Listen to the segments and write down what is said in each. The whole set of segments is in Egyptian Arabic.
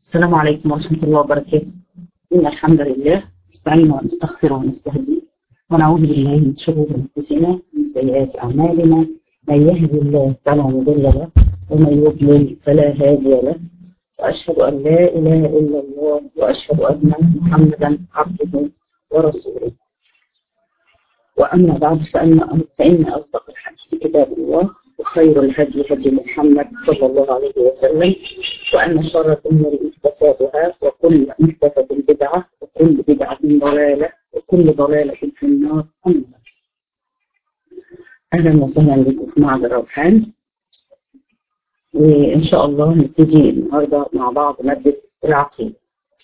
السلام عليكم ورحمة الله وبركاته إن الحمد لله نستعين ونستغفر ونستهدي ونعوذ بالله من شرور أنفسنا ومن سيئات أعمالنا من يهدي الله فلا مضل له ومن يضلل فلا هادي له وأشهد أن لا إله إلا الله وأشهد أن محمدا عبده ورسوله وأما بعد فأن فإن أصدق الحديث كتاب الله وخير الهدي هدي محمد صلى الله عليه وسلم وأن شر الأمور محدثاتها وكل محدثة بدعة وكل بدعة ضلالة وكل ضلالة في النار أما أهلا وسهلا بكم في معهد الروحان وإن شاء الله نبتدي النهاردة مع بعض مادة العقيدة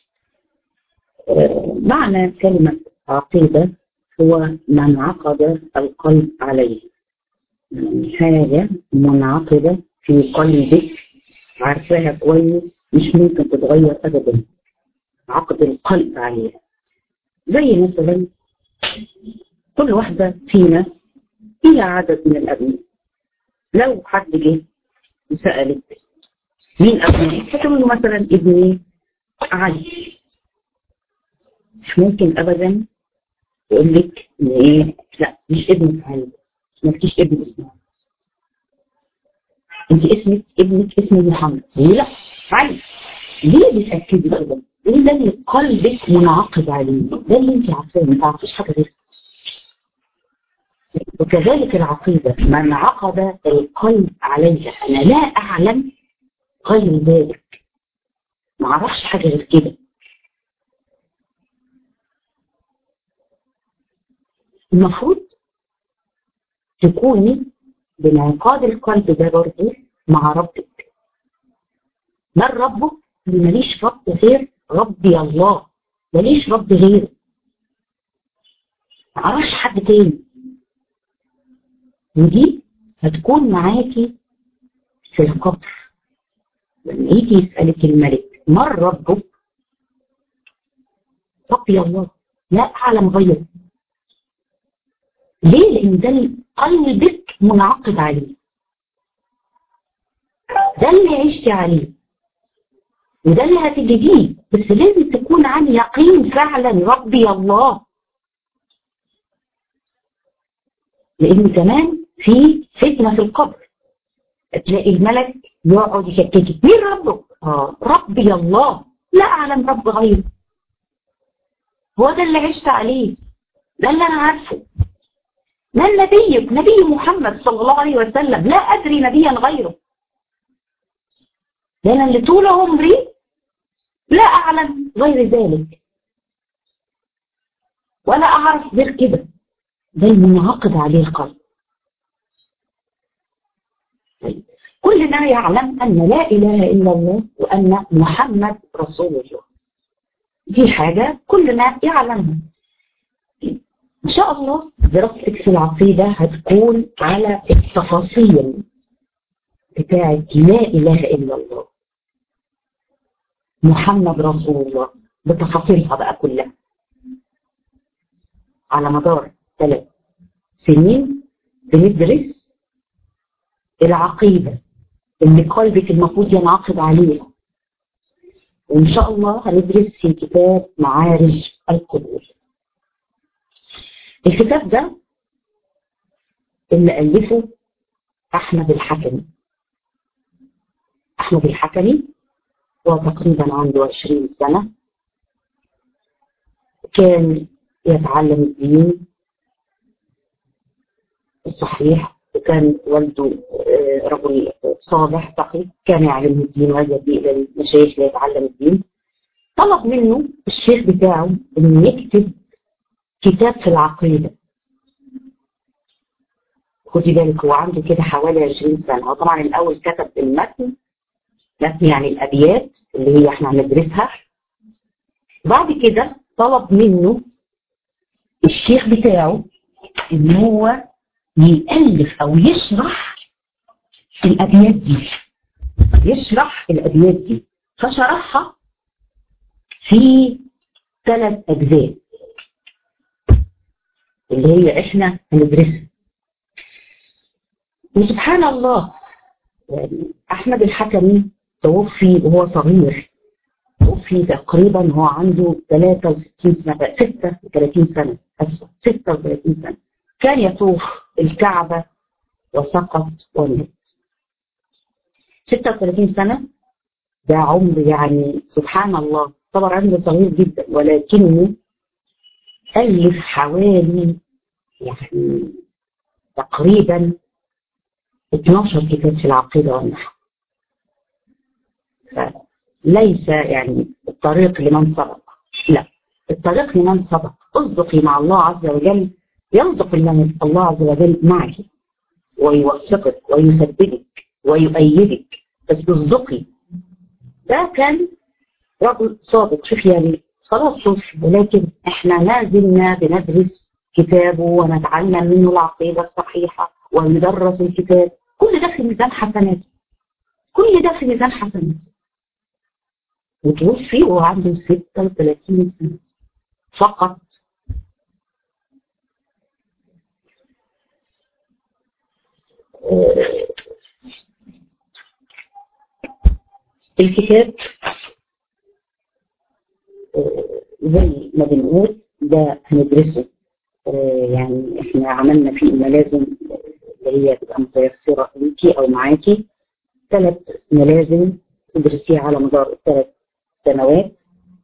معنى كلمة عقيدة هو من عقد القلب عليه يعني حاجة منعقدة في قلبك عارفاها كويس مش ممكن تتغير أبدا عقد القلب عليها زي مثلا كل واحدة فينا فيها عدد من الأبناء لو حد جه وسألك مين أبنائك فتقول له مثلا ابني علي مش ممكن أبدا يقول لك إن إيه لا مش ابنك علي مالكيش ابن اسمه انت اسمك ابنك اسمه محمد لا علي ليه بتأكدي كده؟ ليه ده اللي قلبك منعقد عليه ده اللي انت عارفاه ما تعرفيش حاجه غير وكذلك العقيدة من عقد القلب عليها أنا لا أعلم غير ذلك ما أعرفش حاجة غير كده المفروض تكوني بانعقاد القلب ده برضه مع ربك من ربك ماليش رب غير ربي الله ماليش رب غيره معرفش حد تاني ودي هتكون معاكي في القبر لما يجي يسألك الملك من ربك ربي الله لا أعلم غيره ليه؟ لأن ده قلبك منعقد عليه ده اللي عشتي عليه وده اللي هتجديه بس لازم تكون عن يقين فعلا ربي الله لأن كمان في فتنة في القبر تلاقي الملك يقعد يشككك مين ربك؟ آه ربي الله لا أعلم رب غيره هو ده اللي عشت عليه ده اللي أنا عارفه من نبيك نبي محمد صلى الله عليه وسلم لا أدري نبيا غيره لأن اللي طول عمري لا أعلم غير ذلك ولا أعرف غير كده ده المنعقد عليه القلب طيب كلنا يعلم أن لا إله إلا الله وأن محمد رسول الله دي حاجة كلنا يعلمها إن شاء الله دراستك في العقيدة هتكون على التفاصيل بتاعة لا إله إلا الله محمد رسول الله بتفاصيلها بقى كلها على مدار ثلاث سنين بندرس العقيدة اللي قلبك المفروض ينعقد عليها وإن شاء الله هندرس في كتاب معارج القبول الكتاب ده اللي ألفه أحمد الحكمي أحمد الحكمي هو تقريبا عنده 20 سنة كان يتعلم الدين الصحيح وكان والده رجل صالح تقي كان يعلم الدين ويذهب إلى المشايخ ليتعلم الدين طلب منه الشيخ بتاعه انه يكتب كتاب في العقيدة خدي بالك هو عنده كده حوالي 20 سنة هو طبعا الأول كتب المتن متن يعني الأبيات اللي هي احنا هندرسها بعد كده طلب منه الشيخ بتاعه ان هو يألف أو يشرح الأبيات دي يشرح الأبيات دي فشرحها في ثلاث أجزاء اللي هي احنا هندرسها وسبحان الله يعني احمد الحكمي توفي وهو صغير توفي تقريبا هو عنده 63 سنة 36 سنة أسفل 36 سنة كان يطوف الكعبة وسقط ومات 36 سنة ده عمر يعني سبحان الله طبعا عمر صغير جدا ولكنه ألف حوالي يعني تقريبا 12 كتاب في العقيدة والنحو فليس يعني الطريق لمن سبق لا الطريق لمن سبق اصدقي مع الله عز وجل يصدق الله عز وجل معك ويوفقك ويسددك ويؤيدك بس اصدقي ده كان رجل صادق شوف يعني خلاص صوفي ولكن احنا ما زلنا بندرس كتابه ونتعلم منه العقيدة الصحيحة وندرس الكتاب كل ده في ميزان حسنات كل ده في ميزان حسنات وتوفي وهو عنده 36 سنة فقط الكتاب زي ما بنقول ده هندرسه يعني احنا عملنا فيه ملازم اللي هي تبقى متيسرة ليكي او معاكي ثلاث ملازم تدرسيها على مدار الثلاث سنوات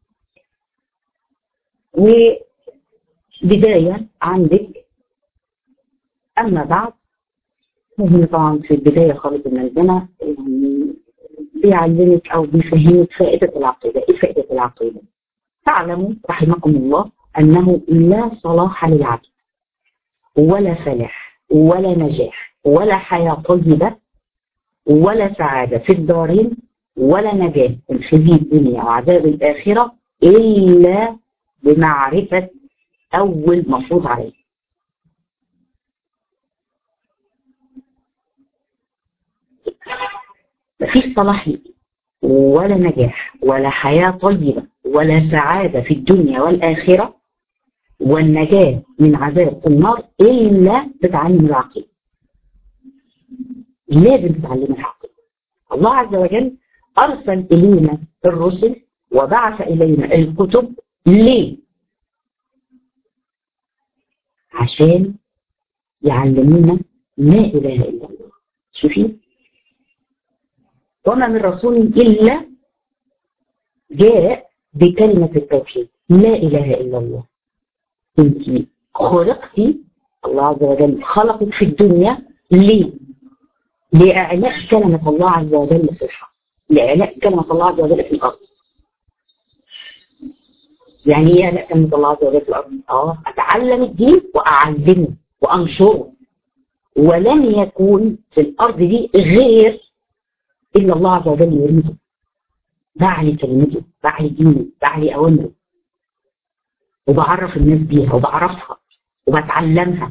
وبداية عندك أما بعد مهم طبعا في البداية خالص الملزمة يعني بيعلمك أو بيفهمك فائدة العقيدة إيه فائدة العقيدة تعلموا رحمكم الله أنه لا صلاح للعبد ولا فلاح ولا نجاح ولا حياة طيبة ولا سعادة في الدارين ولا نجاة من خزي الدنيا وعذاب الآخرة إلا بمعرفة أول مفروض عليه مفيش صلاح ولا نجاح ولا حياة طيبة ولا سعادة في الدنيا والآخرة والنجاة من عذاب النار إلا بتعلم العقيدة لازم تتعلم العقيدة الله عز وجل أرسل إلينا الرسل وبعث إلينا الكتب ليه؟ عشان يعلمونا ما إله إلا الله شوفي وما من رسول إلا جاء بكلمة التوحيد لا إله إلا الله أنت خلقتي الله عز وجل خلقك في الدنيا ليه؟ لإعلاء كلمة الله عز وجل في الحق لإعلاء كلمة الله عز وجل في الأرض يعني ايه إعلاء كلمة الله عز وجل في الأرض؟ اه أتعلم الدين وأعلمه وأنشره ولم يكون في الأرض دي غير إلا الله عز وجل يريده بعلي كلمته بعلي دينه بعلي أوامره وبعرف الناس بيها وبعرفها وبتعلمها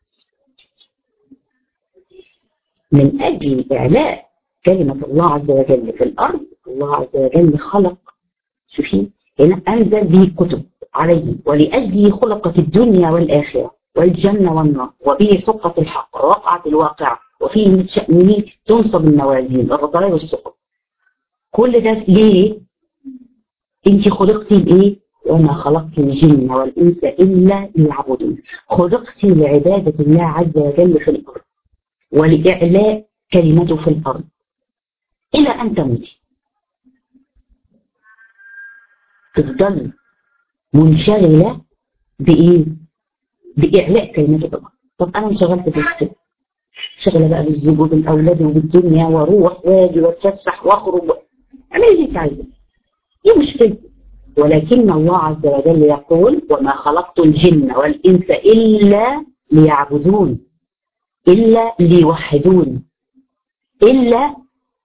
من أجل إعلاء كلمة الله عز وجل في الأرض الله عز وجل خلق شوفي هنا أنزل به كتب عليه ولأجله خلقت الدنيا والآخرة والجنة والنار وبه حقت الحق ووقعت الواقعة وفيه من شأنه تنصب الموازين الرضايا والسقط كل ده ليه؟ انت خلقتي لإيه؟ وما خلقت الجن والإنس إلا ليعبدون خلقتي لعبادة الله عز وجل في الأرض ولإعلاء كلمته في الأرض إلى أن تموتي تفضل منشغلة بإيه؟ بإعلاء كلمته في الأرض طب أنا انشغلت بالكتاب شغلة بقى بالزوج وبالأولاد وبالدنيا واروح واجي واتفسح واخرج اعملي اللي انت عايزاه دي مشكلة ولكن الله عز وجل يقول وما خلقت الجن والإنس إلا ليعبدون إلا ليوحدون إلا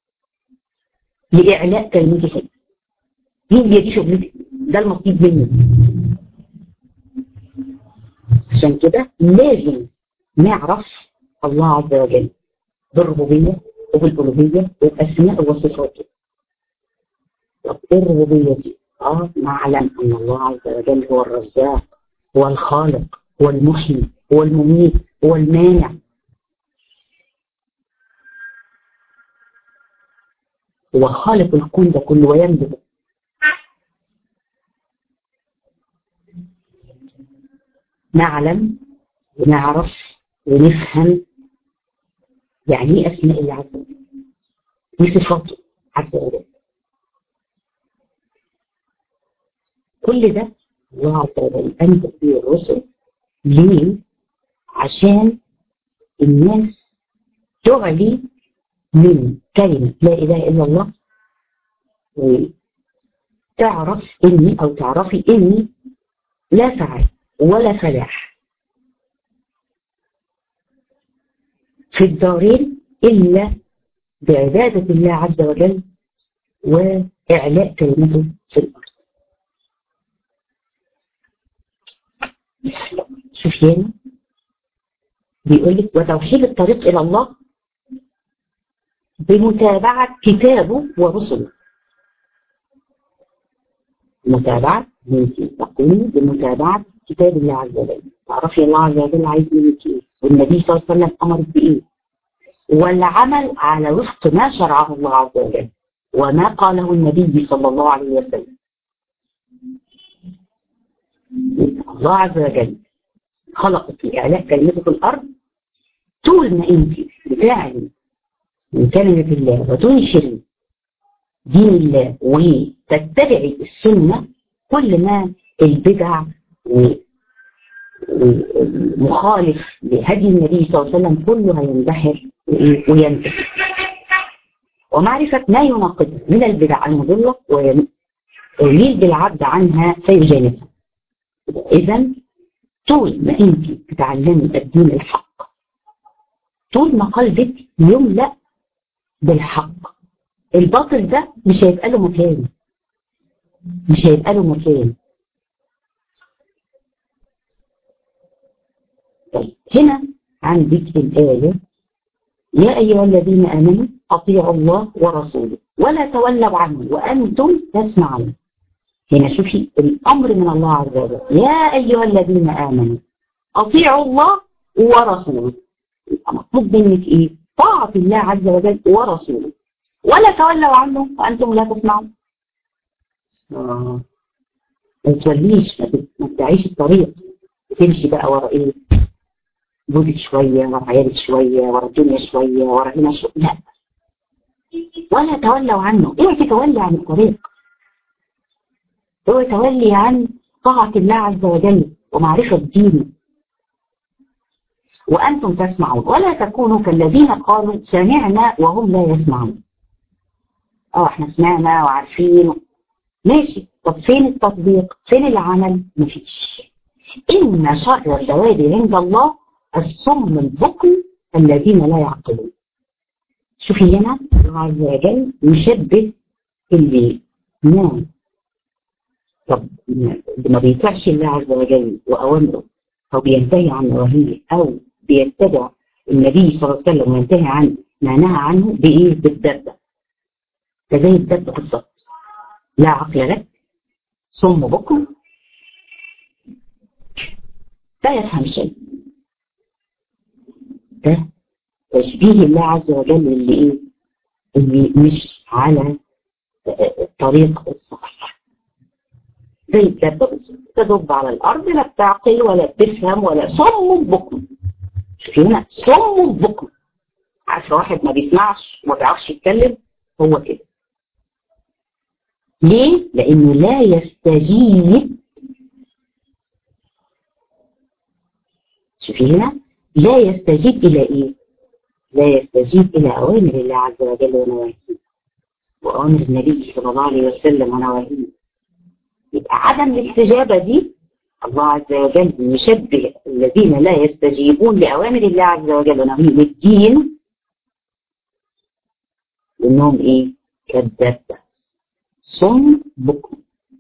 لإعلاء كلمته هي دي شغلتي ده المطلوب مني عشان كده لازم نعرف الله عز وجل بالربوبية وبالألوهية وبأسماء وصفاته طب ايه الربوبية دي؟ اه نعلم أن الله عز وجل هو الرزاق هو الخالق هو المحيي هو المميت هو المانع هو خالق الكون ده كله ويملك نعلم ونعرف ونفهم يعني ايه اسماء الله عز وجل دي صفاته عز وجل كل ده الله عز وجل انت في الرسل ليه عشان الناس تعلي من كلمة لا إله إلا الله وتعرف إني أو تعرفي إني لا سعادة ولا فلاح في الدارين إلا بعبادة الله عز وجل وإعلاء كلمته في الأرض سفيان بيقول لك وتوحيد الطريق إلى الله بمتابعة كتابه ورسله متابعة ممكن تقومي بمتابعة كتاب الله عز وجل تعرفي الله عز وجل عايز منك ايه والنبي صلى الله عليه وسلم امرك بايه والعمل على وفق ما شرعه الله عز وجل وما قاله النبي صلى الله عليه وسلم الله عز وجل خلقك لإعلاء كلمته في الأرض طول ما أنت بتعلي من كلمة الله وتنشري دين الله وتتبعي السنة كل ما البدع ومخالف لهدي النبي صلى الله عليه وسلم كله هيندحر وينتهي ومعرفة ما يناقضها من البدع المضلة ويميل بالعبد عنها فيجانبها إذا طول ما أنت بتعلمي الدين الحق طول ما قلبك يملأ بالحق الباطل ده مش هيبقى له مكان مش هيبقى له مكان طيب هنا عندك الآية يا أيها الذين آمنوا أطيعوا الله ورسوله ولا تولوا عنه وأنتم تسمعون هنا شوفي الأمر من الله عز وجل يا أيها الذين آمنوا أطيعوا الله ورسوله مطلوب منك إيه طاعة الله عز وجل ورسوله ولا تولوا عنه وأنتم لا تسمعون آه. ما توليش ما تدعيش الطريق تمشي بقى ورا ايه جوزك شوية ورا عيالك شوية ورا الدنيا شوية ورا هنا شوية لا ولا تولوا عنه اوعي تتولي عن الطريق اوعي تولي عن طاعة الله عز وجل ومعرفة دينه وأنتم تسمعون ولا تكونوا كالذين قالوا سمعنا وهم لا يسمعون اه احنا سمعنا وعارفين ماشي طب فين التطبيق فين العمل مفيش إن شر الدواب عند الله الصم البكم الذين لا يعقلون شوفي هنا الله عز وجل يشبه اللي نام طب ما بيطيعش الله عز وجل وأوامره أو بينتهي عن نواهيه أو بيتبع النبي صلى الله عليه وسلم وينتهي عن ما نهى عنه بإيه بالدبة كزي الدبة بالظبط لا عقل لك صم بكم لا يفهم شيء ده تشبيه الله عز وجل اللي ايه اللي مش على الطريق الصحيح زي الدبة تدب على الأرض لا بتعقل ولا بتفهم ولا صم بكم شوفي هنا صم بكم عارفه واحد ما بيسمعش وما بيعرفش يتكلم هو كده ليه؟ لأنه لا يستجيب شوفي هنا لا يستجيب إلى إيه؟ لا يستجيب إلى أوامر الله عز وجل ونواهيه وأوامر النبي صلى الله عليه وسلم ونواهيه يبقى عدم الاستجابة دي الله عز وجل يشبه الذين لا يستجيبون لأوامر الله عز وجل ونواهيه بالدين إنهم إيه؟ كذابة صم بكم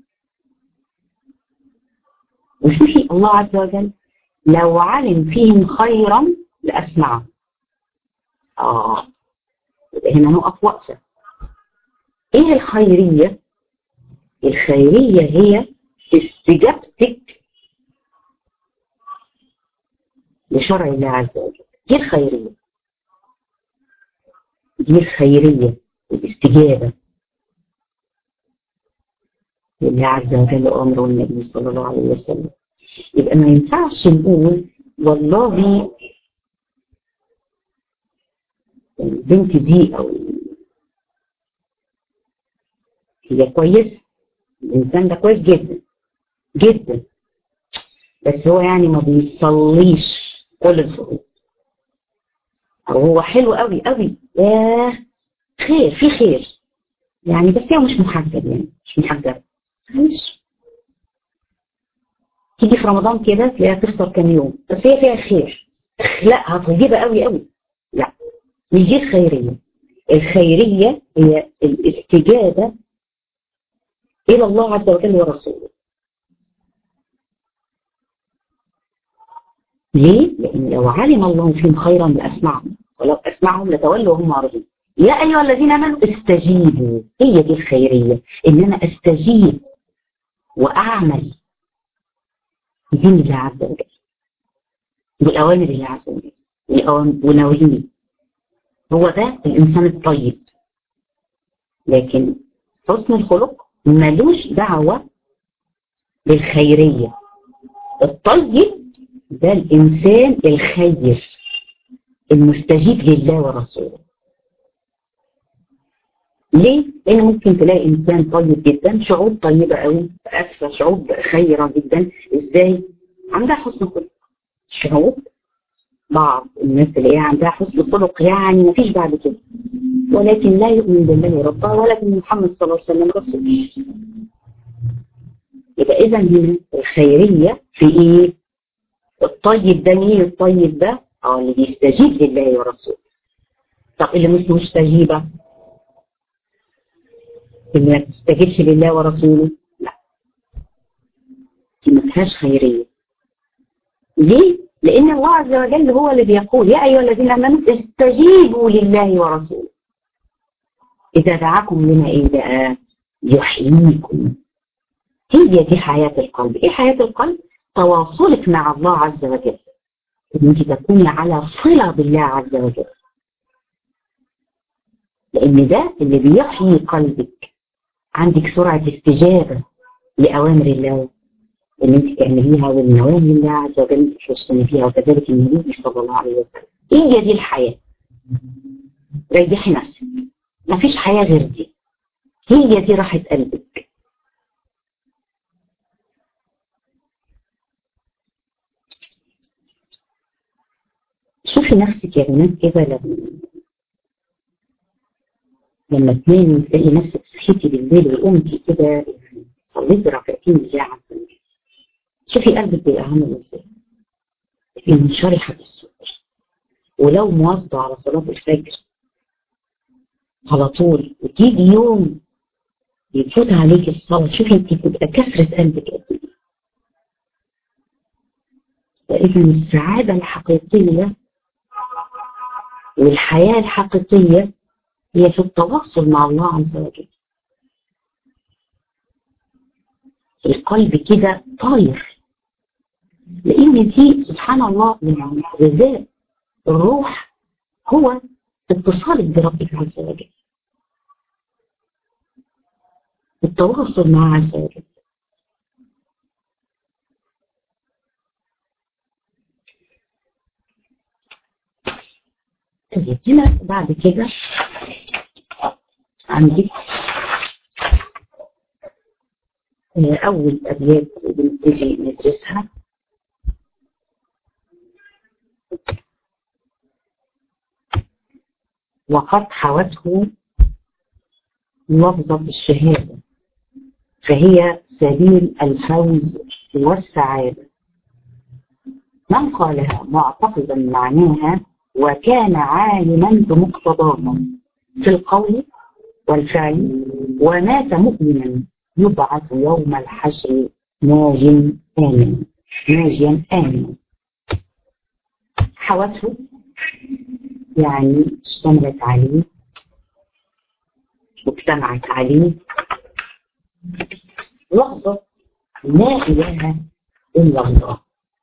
وشوفي الله عز وجل لو علم فيهم خيرا لأسمعهم آه يبقى هنا نقف وقفة إيه الخيرية؟ الخيرية هي استجابتك لشرع الله عز وجل دي الخيرية دي الخيرية الاستجابة لله عز وجل أمره النبي صلى الله عليه وسلم يبقى ما ينفعش نقول والله البنت دي او هي كويس الانسان ده كويس جدا جدا بس هو يعني ما بيصليش كل الفروض او هو حلو قوي قوي ياه خير في خير يعني بس هي مش محجب يعني مش محجب معلش تيجي في رمضان كده تلاقيها تفطر كام يوم بس هي فيها خير لا هتجيبها قوي قوي لا مش دي الخيرية الخيرية هي الاستجابة إلى الله عز وجل ورسوله ليه؟ لأن لو علم الله فيهم خيرا لأسمعهم ولو أسمعهم لتولوا هم معرضون يا أيها الذين آمنوا استجيبوا هي دي الخيرية إن أنا أستجيب وأعمل بدين الله عز وجل بأوامر الله عز وجل وناويين هو ده الإنسان الطيب لكن حسن الخلق ملوش دعوة بالخيرية الطيب ده الإنسان الخير المستجيب لله ورسوله ليه؟ لأن ممكن تلاقي إنسان طيب جدا شعوب طيبة قوي أسفة شعوب خيرة جدا إزاي؟ عندها حسن خلق شعوب بعض الناس اللي هي عندها حسن خلق يعني ما فيش بعد كده ولكن لا يؤمن بالله ربها ولا بمحمد صلى الله عليه وسلم رسول يبقى إذا هنا الخيرية في إيه؟ الطيب ده مين الطيب ده؟ اه اللي بيستجيب لله ورسوله طب اللي مش مستجيبة اللي ما تستجيبش لله ورسوله لا دي ما فيهاش خيرية ليه؟ لأن الله عز وجل هو اللي بيقول يا أيها الذين آمنوا استجيبوا لله ورسوله إذا دعاكم لما إيه بقى يحييكم هي دي حياة القلب إيه حياة القلب؟ تواصلك مع الله عز وجل ان انت تكوني على صلة بالله عز وجل لان ده اللي بيحيي قلبك عندك سرعة استجابة لأوامر الله اللي انت تعمليها والنواهي الله عز وجل انت تجتنبيها وكذلك النبي صلى الله عليه وسلم هي دي الحياة ريحي نفسك ما فيش حياة غير دي هي دي راحة قلبك شوفي نفسك يا بنات كده لما لما تنامي تلاقي نفسك صحيتي بالليل وقمتي كده صليتي ركعتين لله عز وجل شوفي قلبك بيبقى عامل ازاي تبقي منشرحة الصدر ولو مواظبة على صلاة الفجر على طول وتيجي يوم يفوت عليك الصلاة شوفي انت بتبقى كسرة قلبك قد ايه فإذا السعادة الحقيقية والحياة الحقيقية هي في التواصل مع الله عز وجل القلب كده طاير لأن دي سبحان الله يعني غذاء الروح هو اتصالك بربك عز وجل التواصل مع عز وجل طيب هنا بعد كده عندك أول أبيات بنبتدي ندرسها وقد حوته لفظة الشهادة فهي سبيل الفوز والسعادة من قالها معتقدا معناها وكان عالما بمقتضاها في القول والفعل ومات مؤمنا يبعث يوم الحشر ناج آمن ناجيا آمنا حوته يعني اشتملت عليه واجتمعت عليه لحظة لا إله إلا الله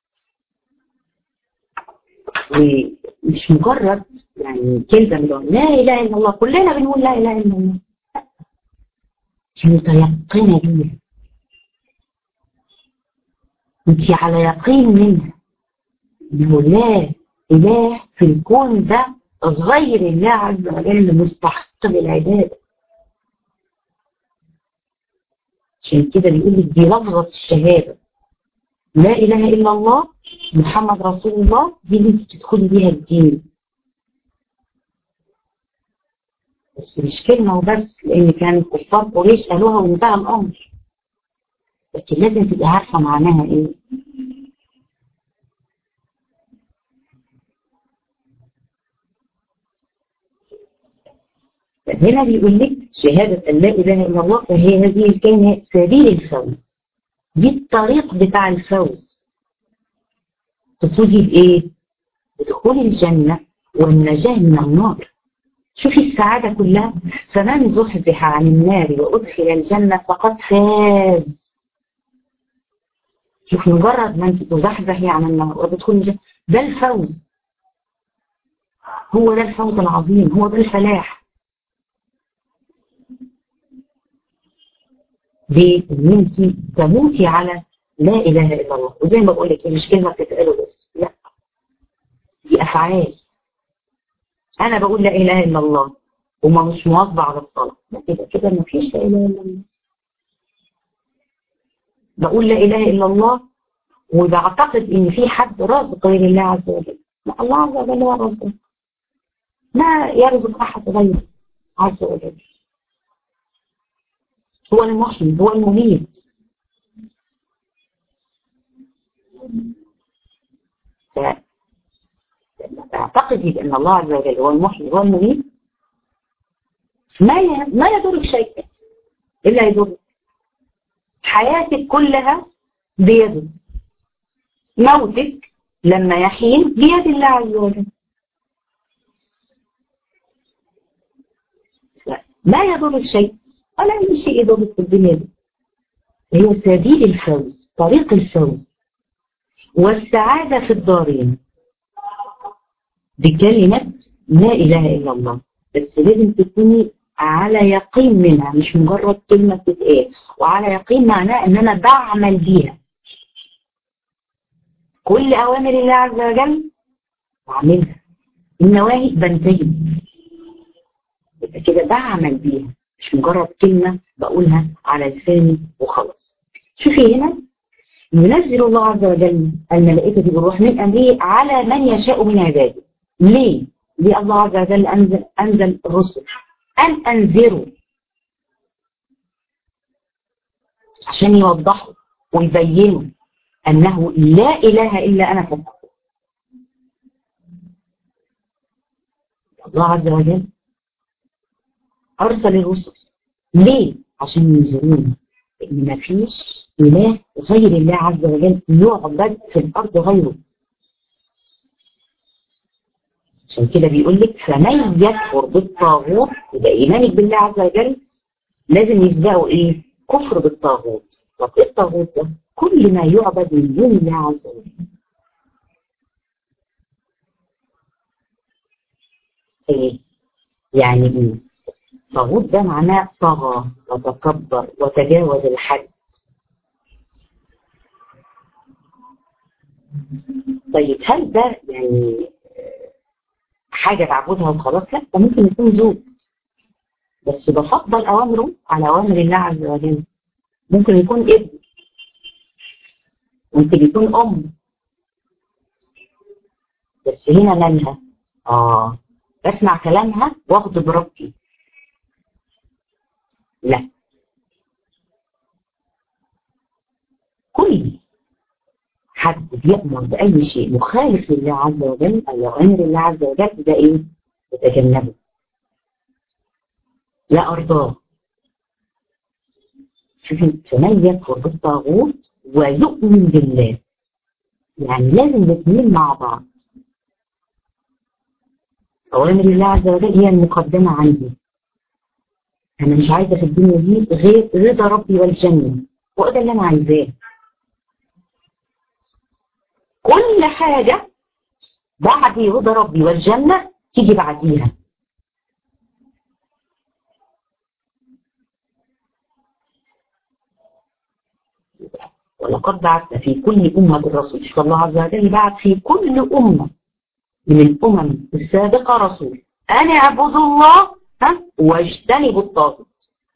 ومش مجرد يعني كلمة من لا إله إلا الله كلنا بنقول لا إله إلا الله عشان متيقنة بيها انت على يقين منها انه لا اله في الكون ده غير الله عز وجل مستحق للعباده عشان كده بيقول لك دي لفظه الشهاده لا اله الا الله محمد رسول الله دي اللي انت بتدخلي بيها الدين بس مش كلمه وبس لان كان كفار قريش قالوها وانتهى الامر لكن لازم تبقي عارفه معناها ايه هنا بيقول لك شهادة أن لا إله إلا الله فهي هذه الكلمة سبيل الفوز دي الطريق بتاع الفوز تفوزي بإيه؟ بدخول الجنة والنجاة من النار شوفي السعادة كلها فمن زحزح عن النار وأدخل الجنة فقد فاز شوف مجرد ما انت تزحزحي عن النار وتدخلي الجنة ده الفوز هو ده الفوز العظيم هو ده الفلاح ليه؟ ان انت تموتي على لا اله الا الله وزي ما بقول لك مش كلمه بتتقال بس لا دي افعال انا بقول لا اله الا الله وما مش مواظبه على الصلاه يبقى كده ما فيش لا اله الا الله بقول لا اله الا الله وبعتقد ان في حد رازق غير الله عز وجل لا الله عز وجل هو الرازق ما يرزق احد غيره عز وجل هو المحيي هو المميت تعتقدي بان الله عز وجل هو المحيي هو المميت ما ما يضرك شيء الا يضرك حياتك كلها بيده موتك لما يحين بيد الله عز وجل ما يضرك شيء ولا أي شيء يضرك في الدنيا دي هي سبيل الفوز طريق الفوز والسعادة في الدارين بكلمة لا إله إلا الله بس لازم تكوني على يقين منها مش مجرد كلمة بتتقال وعلى يقين معناه ان انا بعمل بيها كل اوامر الله عز وجل بعملها النواهي بنتهي يبقى كده بعمل بيها مش مجرد كلمة بقولها على لساني وخلاص شوفي هنا ينزل الله عز وجل الملائكة بالروح من أمره على من يشاء من عباده ليه؟ ليه الله عز وجل أنزل, أنزل الرسل أن أنذروا عشان يوضحوا ويبينوا أنه لا إله إلا أنا فقط الله عز وجل أرسل الرسل ليه؟ عشان ينذرون إن ما فيش إله غير الله عز وجل يعبد في الأرض غيره عشان كده بيقول لك فمن يكفر بالطاغوت يبقى ايمانك بالله عز وجل لازم يسبقه ايه؟ كفر بالطاغوت طب ايه الطاغوت ده؟ كل ما يعبد من دون الله عز وجل ايه؟ يعني ايه؟ الطاغوت ده معناه طغى وتكبر وتجاوز الحد طيب هل ده يعني حاجة بعبدها وخلاص لا ده ممكن يكون زوج بس بفضل أوامره على أوامر الله عز وجل ممكن يكون ابن ممكن يكون أم بس هنا مالها آه بسمع كلامها واخده بربي لا كل حد بيأمر بأي شيء مخالف لله عز وجل أو أوامر الله عز وجل ده إيه؟ يتجنبه لا أرضاه شوفي فمن يكفر بالطاغوت ويؤمن بالله يعني لازم الاثنين مع بعض أوامر الله عز وجل هي المقدمة عندي أنا مش عايزة في الدنيا دي غير رضا ربي والجنة وده اللي أنا عايزاه كل حاجة بعد رضا ربي والجنة تيجي بعديها ولقد بعثنا في كل أمة رسول شوف الله عز وجل بعث في كل أمة من الأمم السابقة رسول أن اعبدوا الله ها واجتنبوا الطاغوت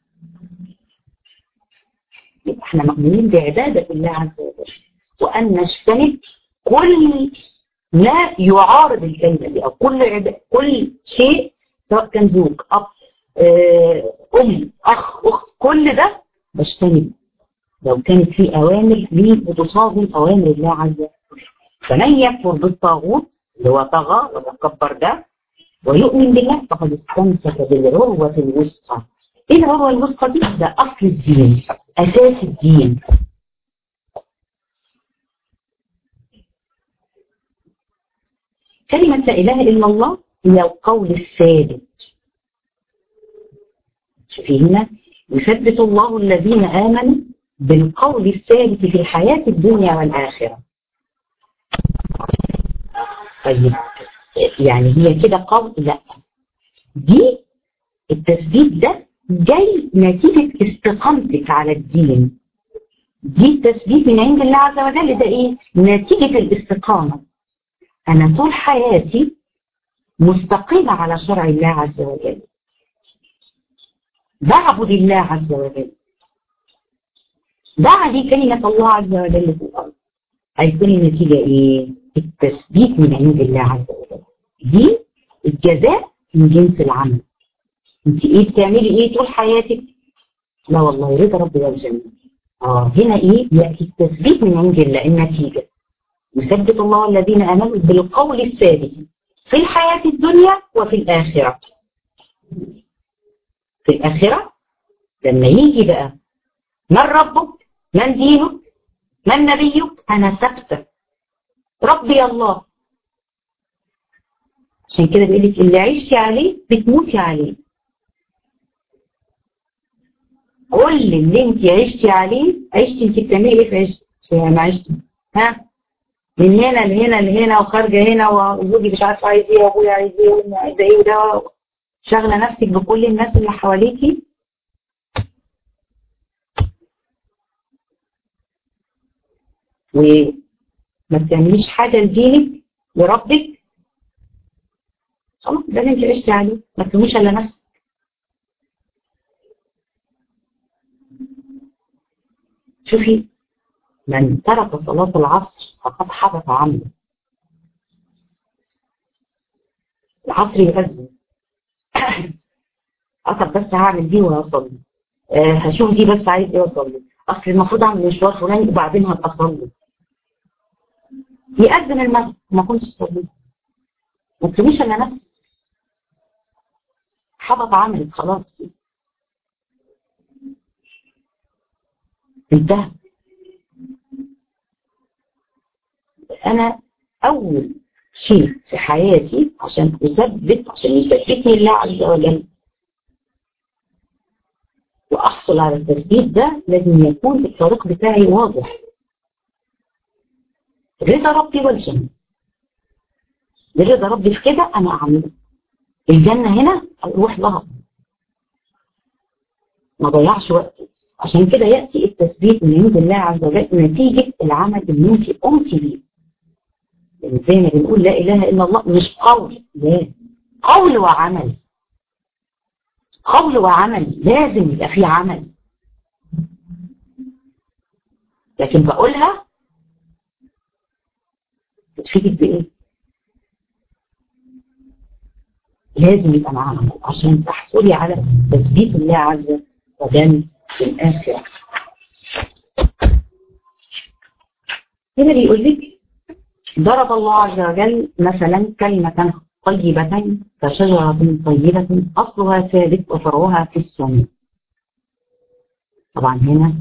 يبقى احنا مأمورين بعبادة الله عز وجل وأن نجتنب كل ما يعارض الكلمة دي أو كل عب... كل شيء سواء كان زوج أب أم أخ أخت كل ده بجتنب لو كانت في أوامر لي بتصادم أوامر الله عز وجل فمن يكفر بالطاغوت اللي هو طغى وتكبر ده ويؤمن بالله فقد استمسك بالعروة الوسطى ايه العروة الوسطى دي؟ ده أصل الدين أساس الدين كلمة لا إله إلا الله هي القول الثابت شوفي هنا يثبت الله الذين آمنوا بالقول الثابت في الحياة الدنيا والآخرة طيب يعني هي كده قول لا دي التثبيت ده جاي نتيجة استقامتك على الدين دي التثبيت من عند الله عز وجل ده ايه نتيجة الاستقامة انا طول حياتي مستقيمة على شرع الله عز وجل بعبد الله عز وجل بعد كلمة الله عز وجل في الأرض هيكون النتيجة ايه التثبيت من عند الله عز وجل دي الجزاء من جنس العمل انت ايه بتعملي ايه طول حياتك لا والله رضا ربي والجنة اه هنا ايه يأتي التثبيت من عند الله النتيجة يثبت الله الذين امنوا بالقول الثابت في الحياة الدنيا وفي الآخرة في الآخرة لما يجي بقى من ربك من دينك من نبيك أنا ثابتة ربي الله عشان كده بيقول لك اللي عشتي عليه بتموتي عليه كل اللي انت عشتي عليه عشتي انت بتعملي ايه في عشتي ما عشتي ها من هنا لهنا لهنا وخارجه هنا وزوجي مش عارفه عايز ايه وابويا عايز ايه وامي عايزه ايه وده شاغله نفسك بكل الناس اللي حواليكي وما بتعمليش حاجه لدينك لربك خلاص ده اللي انت عشتي عليه ما تلوميش الا نفسك شوفي من ترك صلاة العصر فقد حبط عمله العصر يأذن طب بس هعمل دي وهصلي أه هشوف دي بس عايز ايه واصلي اصل المفروض اعمل مشوار فلاني وبعدين هبقى اصلي يأذن المغرب ما كنتش صليت ما تسيبيش الا نفسك حبط عملك خلاص انتهى انا اول شيء في حياتي عشان اثبت عشان يثبتني الله عز وجل واحصل على التثبيت ده لازم يكون الطريق بتاعي واضح رضا ربي والجنة رضا ربي في كده انا اعمله الجنة هنا اروح لها ما ضيعش وقتي عشان كده يأتي التثبيت من عند الله عز وجل نتيجة العمل اللي انت قمتي بيه يعني زي ما بنقول لا إله إلا الله مش قول لا قول وعمل قول وعمل لازم يبقى فيه عمل لكن بقولها بتفيدك بإيه؟ لازم يبقى معاها عمل عشان تحصلي على تثبيت الله عز وجل في الآخرة هنا بيقول لك ضرب الله عز وجل مثلا كلمة طيبة كشجرة طيبة أصلها ثابت وفرعها في السماء طبعا هنا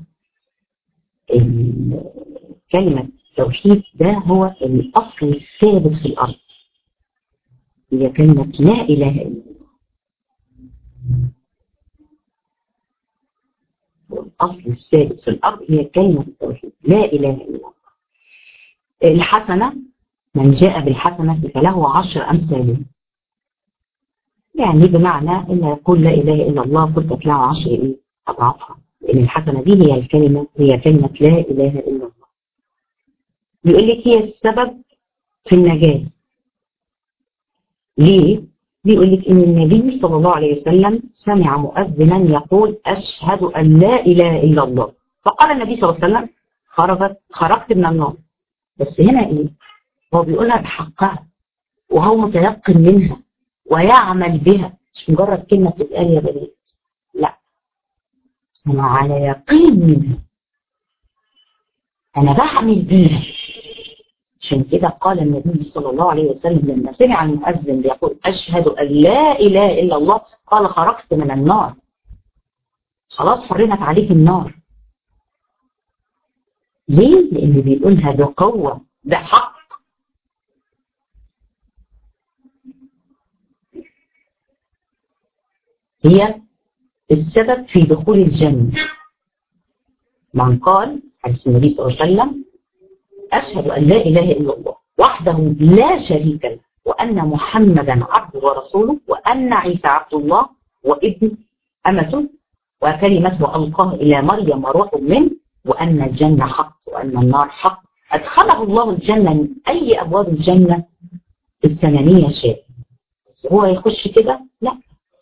كلمة التوحيد ده هو الأصل الثابت في الأرض هي كلمة لا إله إلا الله الأصل الثابت في الأرض هي كلمة التوحيد لا إله إلا الله الحسنة من جاء بالحسنة فله عشر أمثالها يعني بمعنى إن يقول لا إله إلا الله كتبت له عشر إيه أضعافها لأن الحسنة دي هي الكلمة هي كلمة لا إله إلا الله بيقول لك هي السبب في النجاة ليه؟ بيقول لك ان النبي صلى الله عليه وسلم سمع مؤذنا يقول اشهد ان لا اله الا الله فقال النبي صلى الله عليه وسلم خرجت خرجت من النار بس هنا ايه؟ هو بيقولها بحقها وهو متيقن منها ويعمل بها مش مجرد كلمه بتتقال يا بنات لا انا على يقين منها انا بعمل بيها عشان كده قال النبي صلى الله عليه وسلم لما سمع المؤذن بيقول أشهد أن لا إله إلا الله قال خرجت من النار خلاص حرمت عليك النار ليه؟ لأن بيقولها بقوة بحق هي السبب في دخول الجنة من قال حديث النبي صلى الله عليه وسلم أشهد أن لا إله إلا الله وحده لا شريك له وأن محمدا عبده ورسوله وأن عيسى عبد الله وابن أمته وكلمته ألقاه إلى مريم وروح منه وأن الجنة حق وأن النار حق أدخله الله الجنة من أي أبواب الجنة الثمانية شاء هو يخش كده لا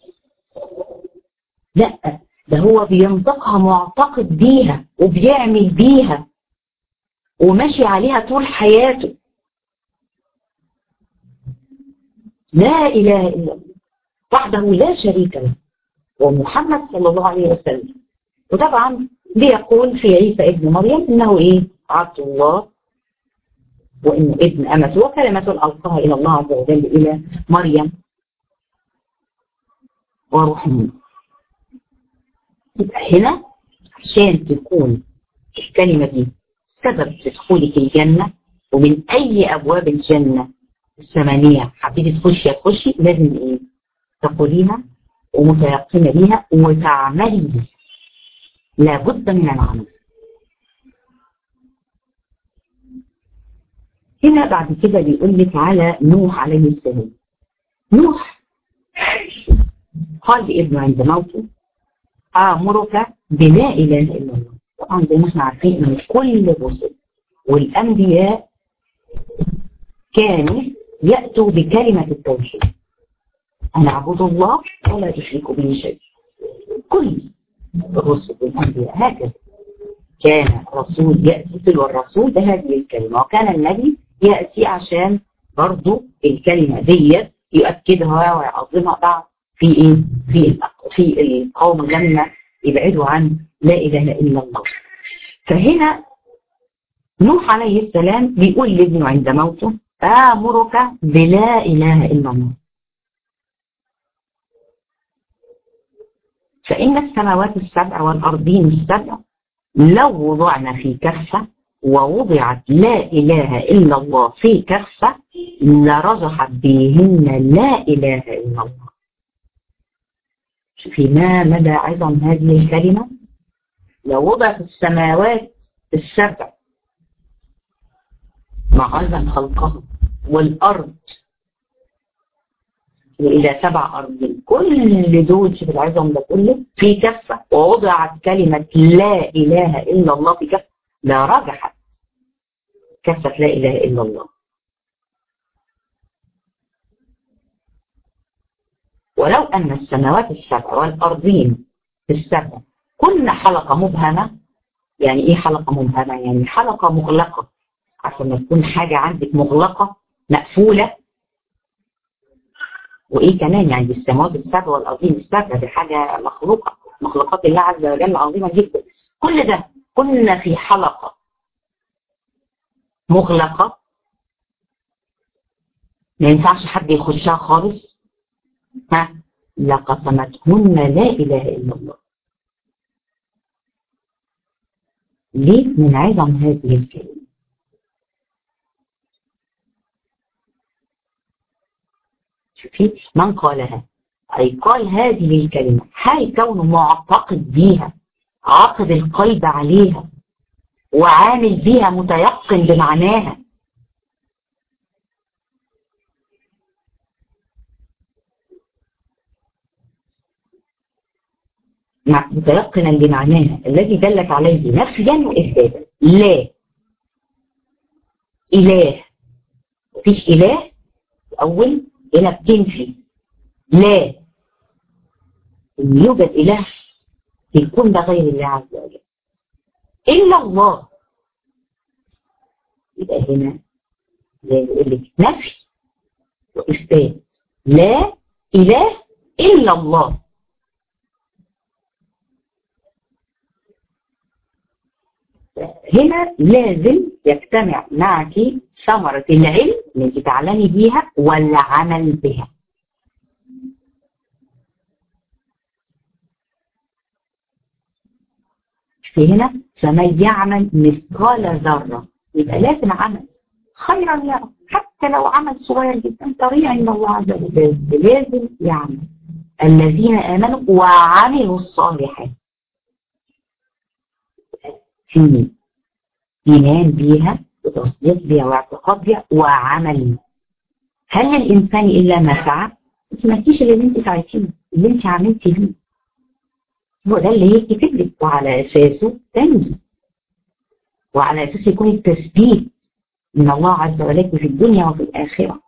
لا ده هو بينطقها معتقد بيها وبيعمل بيها وماشي عليها طول حياته لا إله إلا الله وحده لا شريك له ومحمد صلى الله عليه وسلم وطبعا بيقول في عيسى ابن مريم انه ايه عبد الله وانه ابن امته وكلمة القاها الى الله عز وجل الى مريم وروح منه يبقى هنا عشان تكون الكلمة دي سبب في دخولك الجنة ومن أي أبواب الجنة الثمانية حبيتي تخشي تخشي لازم إيه؟ تقوليها ومتيقنة بيها وتعملي بيها لابد من العمل هنا بعد كده بيقول لك على نوح عليه السلام نوح قال لابنه عند موته آمرك بلا إله إلا الله طبعا زي ما احنا عارفين ان كل الرسل والانبياء كانوا ياتوا بكلمه التوحيد ان اعبدوا الله ولا تشركوا به شيء كل الرسل والانبياء هكذا كان رسول ياتي تلو الرسول بهذه الكلمه وكان النبي ياتي عشان برضه الكلمه ديت يؤكدها ويعظمها بعد في ايه في في القوم لما يبعدوا عن لا إله إلا الله فهنا نوح عليه السلام بيقول لابنه عند موته آمرك بلا إله إلا الله فإن السماوات السبع والأرضين السبع لو وضعنا في كفة ووضعت لا إله إلا الله في كفة لرجحت بهن لا إله إلا الله شوفي ما مدى عظم هذه الكلمة لو وضعت السماوات السبع مع عظم خلقها والأرض وإلى سبع أرضين كل دول شوف العظم ده كله في كفة ووضعت كلمة لا إله إلا الله في كفة لا رجحت كفة لا إله إلا الله ولو أن السماوات السبع والأرضين السبع كل حلقة مبهمة يعني إيه حلقة مبهمة؟ يعني حلقة مغلقة عشان ما تكون حاجة عندك مغلقة مقفولة وإيه كمان يعني السماوات السبع والأرضين السبع دي حاجة مخلوقة مخلوقات الله عز وجل عظيمة جدا كل ده كنا في حلقة مغلقة ما ينفعش حد يخشها خالص ها لقسمتهن لا إله إلا الله ليه من عظم هذه الكلمة شوفي من قالها أي قال هذه الكلمة حال كونه معتقد بيها عاقد القلب عليها وعامل بيها متيقن بمعناها متيقنا لمعناها الذي دلت عليه نفيا واثباتا لا إله مفيش إله الأول هنا بتنفي لا إن يوجد إله يكون ده غير الله عز وجل إلا الله يبقى هنا زي بيقول لك نفي وإثبات لا إله إلا الله هنا لازم يجتمع معك ثمرة العلم اللي انت تعلمي بيها والعمل بها في هنا فمن يعمل مثقال ذرة يبقى لازم عمل خيرا يرى حتى لو عمل صغير جدا طريقا من الله عز وجل لازم يعمل الذين آمنوا وعملوا الصالحات في إيمان بيها وتصديق بيها واعتقاد بيها وعمل هل للإنسان إلا ما سعى؟ انت ما تجيش اللي انت سعيتيه اللي انت عملتي بيه هو ده اللي يكتب لك وعلى أساسه تنجي وعلى أساسه يكون التثبيت من الله عز وجل في الدنيا وفي الآخرة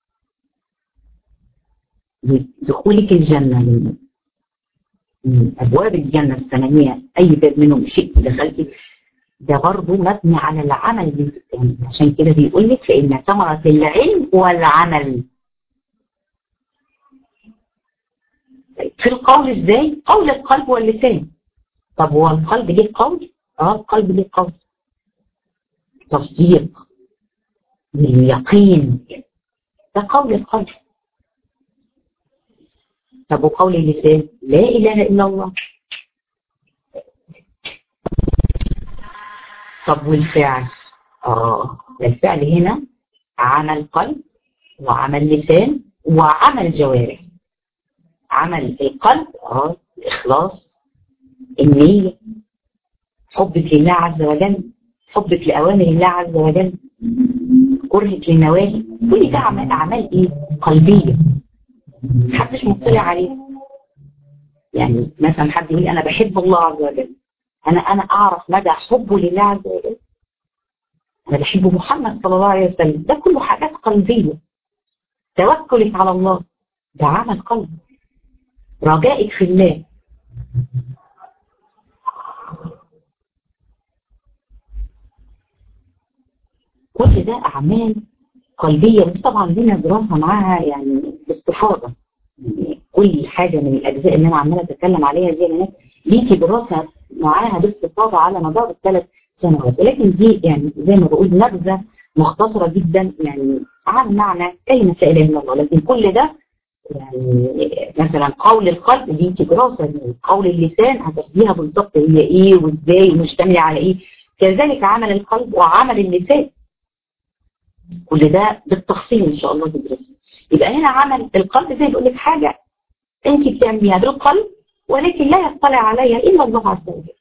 دخولك الجنة من أبواب الجنة الثمانية أي باب منهم شئت دخلت ده برضه مبني على العمل اللي انت بتعمله عشان كده بيقول لك فإن ثمرة العلم والعمل في القول ازاي؟ قول القلب واللسان طب هو القلب ليه قول؟ اه القلب ليه قول تصديق اليقين ده قول القلب طب وقول اللسان لا إله إلا الله طب والفعل آه الفعل هنا عمل قلب وعمل لسان وعمل جوارح عمل القلب اه الإخلاص النية حبك لله عز وجل حبك لأوامر الله عز وجل كرهك للنواهي كل ده أعمال أعمال إيه؟ قلبية محدش مطلع عليه يعني مثلا حد يقول أنا بحب الله عز وجل أنا أنا أعرف مدى حبه لله عز وجل أنا بحب محمد صلى الله عليه وسلم ده كله حاجات قلبية توكلك على الله ده عمل قلب رجائك في الله كل ده أعمال قلبية بس طبعا لنا دراسة معاها يعني باستفاضة يعني كل حاجة من الأجزاء اللي أنا عمالة أتكلم عليها دي بنات ليكي دراسة معاها باستفاضة على مدار الثلاث سنوات ولكن دي يعني زي ما بقول نبذة مختصرة جدا يعني عن معنى كلمة لا إله إلا الله لكن كل ده يعني مثلا قول القلب دي انت دراسة من قول اللسان هتاخديها بالظبط هي ايه وازاي ومشتملة على ايه كذلك عمل القلب وعمل اللسان كل ده بالتفصيل ان شاء الله تدرسه يبقى هنا عمل القلب زي بيقول لك حاجة انت بتعمليها بالقلب ولكن لا يطلع عليها الا الله عز وجل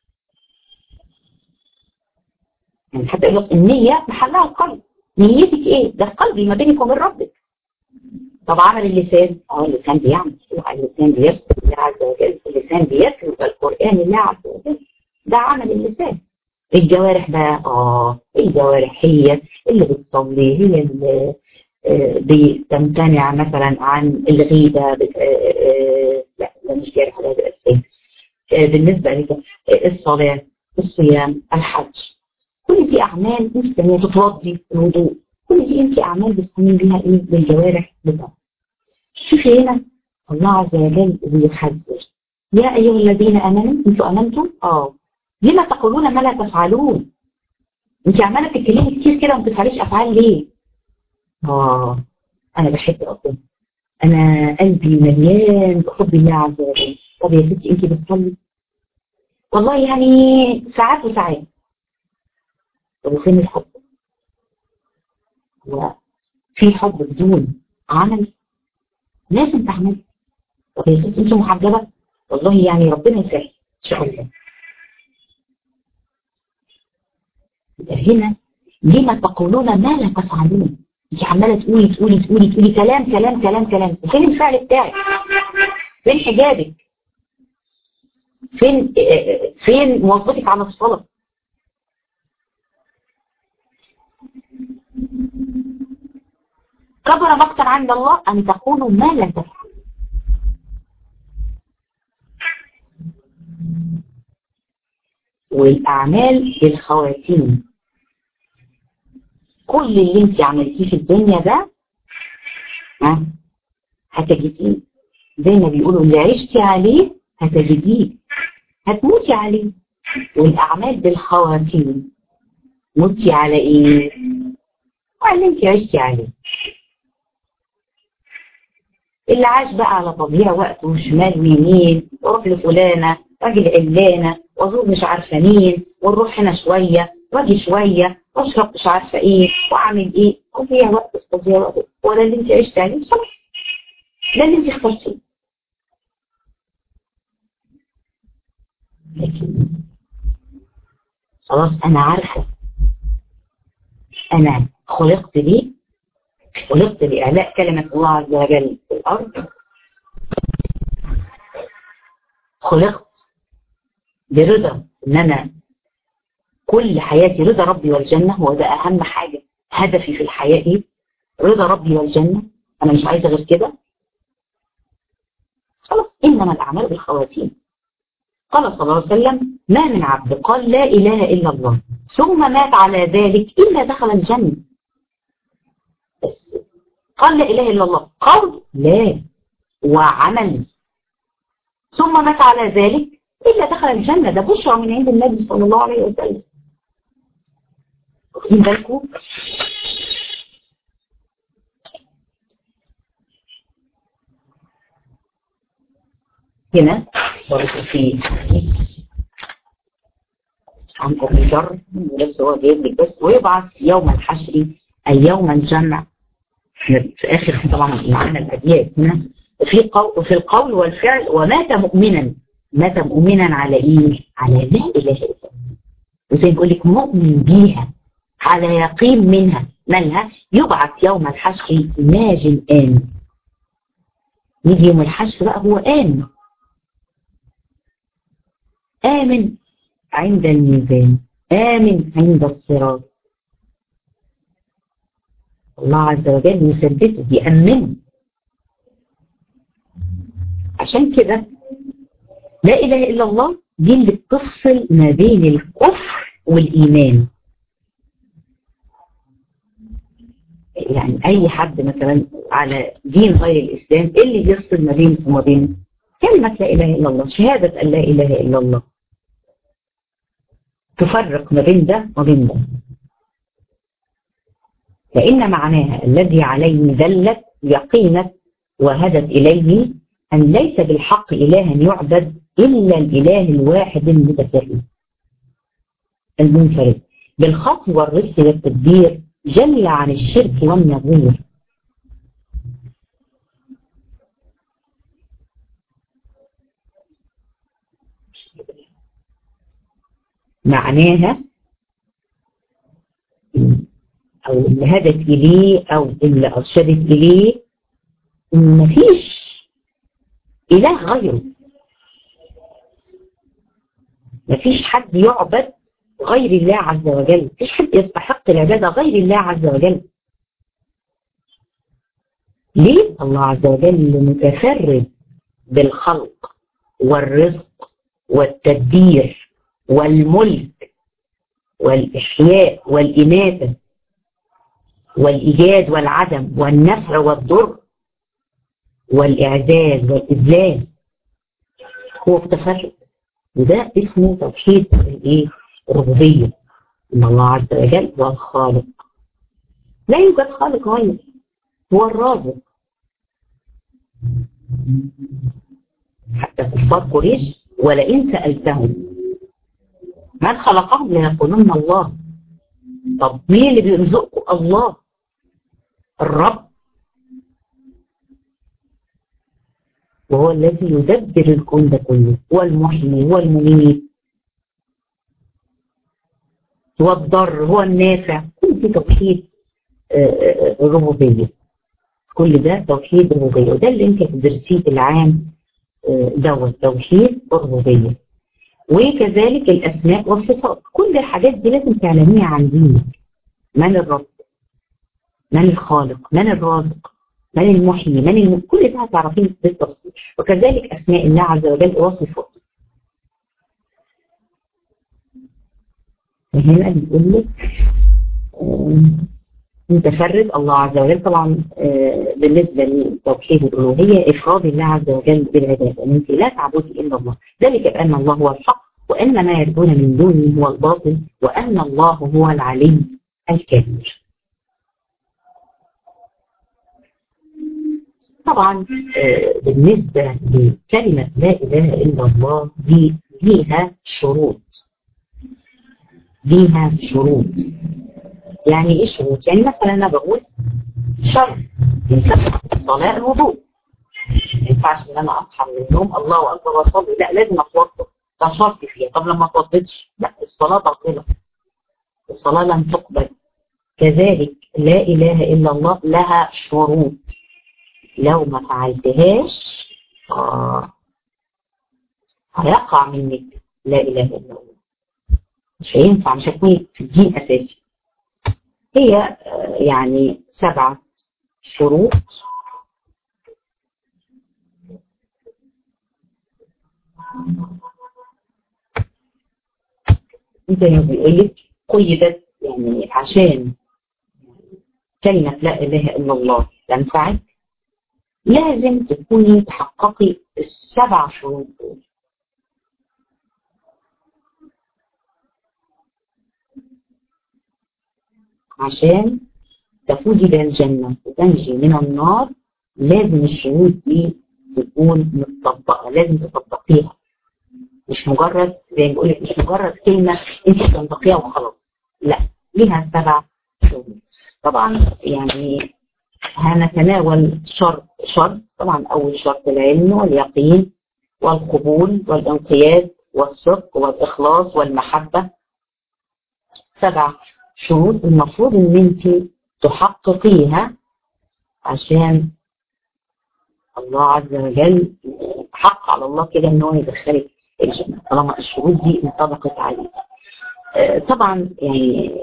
يعني حتى يقول لك النية محلها القلب نيتك ايه ده القلب ما بينك وبين ربك طب عمل اللسان اه اللسان بيعمل اللسان بيذكر الله عز وجل اللسان بيتلو القرآن الله عز وجل ده عمل اللسان الجوارح بقى اه الجوارح هي اللي بتصلي هي اللي بتمتنع مثلا عن الغيبة لا ده مش جارح ده الأساسي بالنسبة لك الصلاة الصيام الحج كل دي أعمال انت بتعمليها تتوضي الوضوء كل دي انت أعمال بتقومي بيها ايه بالجوارح بتاعتك شوفي هنا الله عز وجل بيحذر يا أيها الذين آمنوا انتوا آمنتم اه لما تقولون ما لا تفعلون انت عماله تتكلمي كتير كده وما بتفعليش افعال ليه اه انا بحب ربنا انا قلبي مليان بحب الله عز وجل طب يا ستي انت بتصلي والله يعني ساعات وساعات طب وفين الحب في حب بدون عمل لازم تعملي طب يا ستي انت محجبه والله يعني ربنا يسهل ان شاء الله هنا لما تقولون ما لا تفعلون انت عماله تقولي تقولي تقولي تقولي كلام كلام كلام كلام فين الفعل بتاعك فين حجابك فين فين مواظبتك على الصلاه كبر مقتا عند الله أن تقولوا ما لا تفعل والأعمال بالخواتيم كل اللي انت عملتيه في الدنيا ده ها هتجديه زي ما بيقولوا اللي عشتي عليه هتجديه هتموتي عليه والأعمال بالخواتيم متي على ايه على اللي انت عشتي عليه اللي عاش بقى على تضييع وقته شمال ويمين واروح لفلانه واجي لعلانه وازور مش عارفه مين ونروح هنا شويه واجي شويه واشرب مش عارفه ايه واعمل ايه تضييع وقت تضييع وقت هو ده اللي انت عشت عليه خلاص ده اللي انت اخترتيه لكن خلاص انا عارفه انا خلقت ليه خلقت لإعلاء كلمة الله عز وجل في الأرض خلقت برضا إن أنا كل حياتي رضا ربي والجنة هو ده أهم حاجة هدفي في الحياة إيه؟ رضا ربي والجنة أنا مش عايزة غير كده خلاص إنما الأعمال بالخواتيم قال صلى الله عليه وسلم ما من عبد قال لا إله إلا الله ثم مات على ذلك إلا دخل الجنة بس قال لا إله إلا الله قول لا وعمل ثم مات على ذلك إلا دخل الجنة ده بشرى من عند النبي صلى الله عليه وسلم واخدين بالكم هنا برضه في عن أبي ذر بس هو جايب لك بس ويبعث يوم الحشر أي يوم الجمع في آخر طبعا معانا الأبيات هنا في قول في القول والفعل ومات مؤمنا مات مؤمنا على إيه؟ على لا إله إلا الله وزي ما بقول لك مؤمن بيها على يقين منها مالها يبعث يوم الحشر ناج آمن يجي يوم الحشر بقى هو آمن آمن عند الميزان آمن عند الصراط الله عز وجل يثبته يأمنه عشان كده لا إله إلا الله دي اللي بتفصل ما بين الكفر والإيمان يعني أي حد مثلا على دين غير الإسلام إيه اللي بيفصل ما بينه وما بينه كلمة لا إله إلا الله شهادة أن لا إله إلا الله تفرق ما بين ده وبين ده فإن معناها الذي عليه دلت يقينت وهدت إليه أن ليس بالحق إلها يعبد إلا الإله الواحد المتفرد المنفرد بالخط والرزق والتدبير جل عن الشرك والنظير معناها أو اللي هدت إليه أو اللي أرشدت إليه إن مفيش إله غيره مفيش حد يعبد غير الله عز وجل مفيش حد يستحق العبادة غير الله عز وجل ليه؟ الله عز وجل متفرد بالخلق والرزق والتدبير والملك والإحياء والإماتة والإيجاد والعدم والنفع والضر والإعزاز والإذلال هو متفرد وده اسمه توحيد الايه الربوبية ان الله عز وجل هو الخالق لا يوجد خالق غيره هو الرازق حتى كفار قريش ولئن سألتهم من خلقهم ليقولون الله طب مين اللي بيرزقكم الله الرب وهو الذي يدبر الكون ده كله هو المحيي هو المميت هو الضر هو النافع كل دي توحيد ربوبية كل ده توحيد ربوبية وده اللي انت بتدرسيه العام دوت توحيد الربوبية وكذلك الأسماء والصفات كل الحاجات دي لازم تعلميها عن دينك من الرب من الخالق من الرازق من المحيي من الم... كل ده هتعرفيه بالتفصيل وكذلك اسماء الله عز وجل وصفاته هنا بيقول لك متفرد الله عز وجل طبعا بالنسبة لتوحيد الألوهية إفراد الله عز وجل بالعبادة أن أنت لا تعبدي إلا الله ذلك بأن الله هو الحق وأن ما يرجون من دونه هو الباطل وأن الله هو العلي الكبير طبعا بالنسبة لكلمة لا إله إلا الله دي ليها شروط ليها شروط يعني ايه شروط؟ يعني مثلا انا بقول شرط يسبب الصلاه الوضوء ما ينفعش ان انا اصحى من النوم الله اكبر واصلي لا لازم اتوضا ده شرط فيها طب لما اتوضتش لا الصلاه باطله الصلاه لن تقبل كذلك لا اله الا الله لها شروط لو ما فعلتهاش آه هيقع منك لا اله الا الله مش هينفع مش هتكون في الدين اساسي هي يعني سبعة شروط زي ما بيقول لك قيدت يعني عشان كلمة لا إله إلا الله تنفعك لازم تكوني تحققي السبع شروط دول عشان تفوزي بها الجنة وتنجي من النار لازم الشروط دي تكون متطبقة لازم تطبقيها مش مجرد زي ما بقول لك مش مجرد كلمة انت بتنطقيها وخلاص لا ليها سبع شروط طبعا يعني هنتناول شرط شرط طبعا أول شرط العلم واليقين والقبول والانقياد والصدق والإخلاص والمحبة سبع شروط المفروض ان انت تحققيها عشان الله عز وجل حق على الله كده ان هو يدخلك الجنه طالما الشروط دي انطبقت عليك طبعا يعني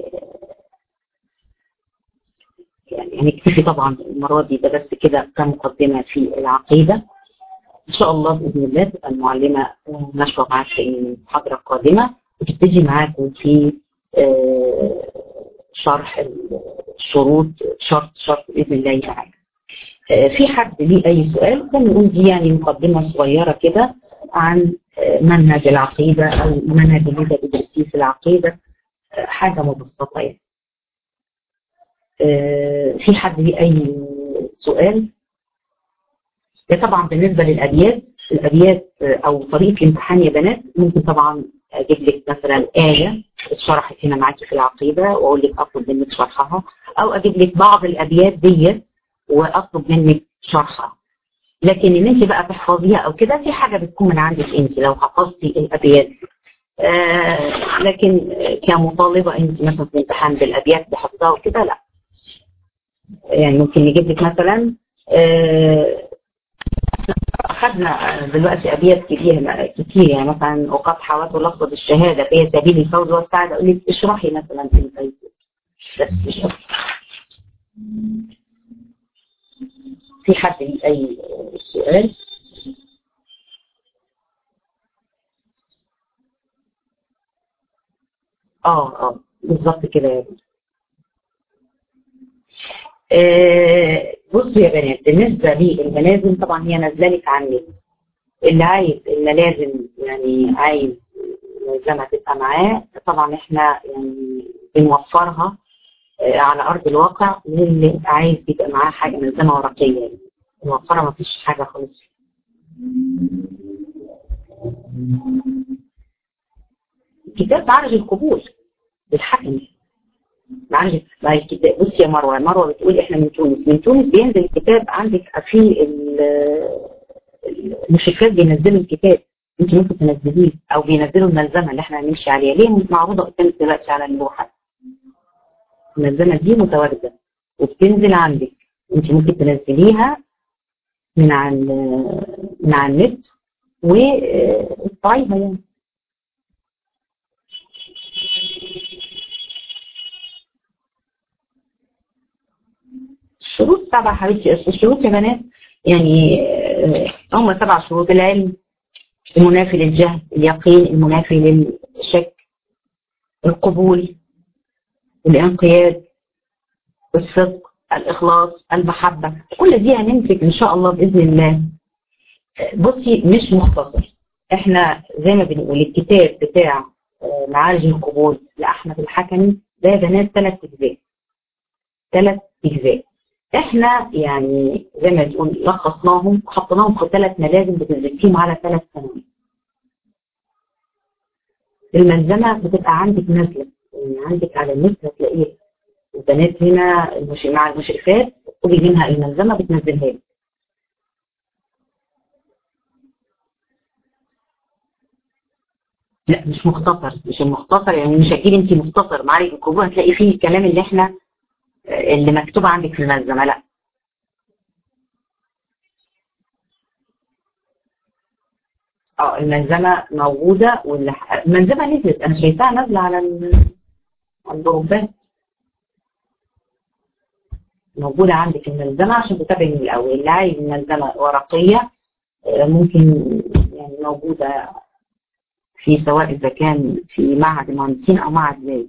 يعني هنكتفي طبعا المره دي ده بس كده كمقدمه في العقيده ان شاء الله باذن الله تبقى المعلمه نشوى معاك في المحاضره القادمه وتبتدي معاكم في شرح الشروط شرط شرط باذن الله تعالى. في حد ليه اي سؤال كان نقول دي يعني مقدمه صغيره كده عن منهج العقيده او منهج اللي انت بتدرسيه في العقيده حاجه مبسطه يعني. في حد ليه اي سؤال؟ ده طبعا بالنسبه للابيات الابيات او طريقه الامتحان يا بنات ممكن طبعا اجيب لك مثلا ايه اتشرحت هنا معاكي في العقيده واقول لك اطلب منك شرحها او اجيب لك بعض الابيات ديت واطلب منك شرحها لكن ان انت بقى تحفظيها او كده دي حاجه بتكون من عندك انت لو حفظتي الابيات آه لكن كمطالبه انت مثلا في الامتحان بالابيات بحفظها وكده لا يعني ممكن نجيب لك مثلا آه اخذنا دلوقتي ابيات كتير كتير يعني مثلا وقد حوته لفظه الشهاده في سبيل الفوز والسعاده اقول لك اشرحي مثلا في البيت بس مش اكتر في حد ليه اي سؤال اه اه بالظبط كده يا بنت آه بصوا يا بنات بالنسبة للملازم طبعا هي نازله لك على النت اللي عايز الملازم يعني عايز ملزمة تبقى معاه طبعا احنا يعني بنوفرها آه على أرض الواقع للي عايز يبقى معاه حاجة ملزمة ورقية يعني بنوفرها ما فيش حاجة خالص كتاب معرض القبول بالحكم معلش معلش بصي يا مروه مروه بتقول احنا من تونس من تونس بينزل الكتاب عندك في المشرفات بينزلوا الكتاب انت ممكن تنزليه او بينزلوا الملزمه اللي احنا هنمشي عليها ليه معروضه قدامك دلوقتي على اللوحه الملزمه دي متواجده وبتنزل عندك انت ممكن تنزليها من على من على النت وتطبعيها يعني الشروط سبع حبيبتي الشروط يا بنات يعني هم سبع شروط العلم المنافي للجهل اليقين المنافي للشك القبول الانقياد الصدق الإخلاص المحبة كل دي هنمسك إن شاء الله بإذن الله بصي مش مختصر احنا زي ما بنقول الكتاب بتاع معارج القبول لأحمد الحكمي ده يا بنات ثلاث أجزاء ثلاث أجزاء احنا يعني زي ما تقول لخصناهم وحطيناهم في ثلاث ملازم بتدرسيهم على ثلاث سنوات الملزمة بتبقى عندك نازلة يعني عندك على النت هتلاقيها البنات هنا المش... مع المشرفات تطلبي منها الملزمة بتنزلها لك لا مش مختصر مش المختصر يعني مش هتجيبي انت مختصر معالج القبول هتلاقي فيه الكلام اللي احنا اللي مكتوب عندك في الملزمة لا اه الملزمة موجودة واللي الملزمة نزلت انا شايفاها نازلة على الجروبات موجودة عندك الملزمة عشان تتابعي من الأول اللي عايز الملزمة ورقية ممكن يعني موجودة في سواء إذا كان في معهد المهندسين أو معهد زي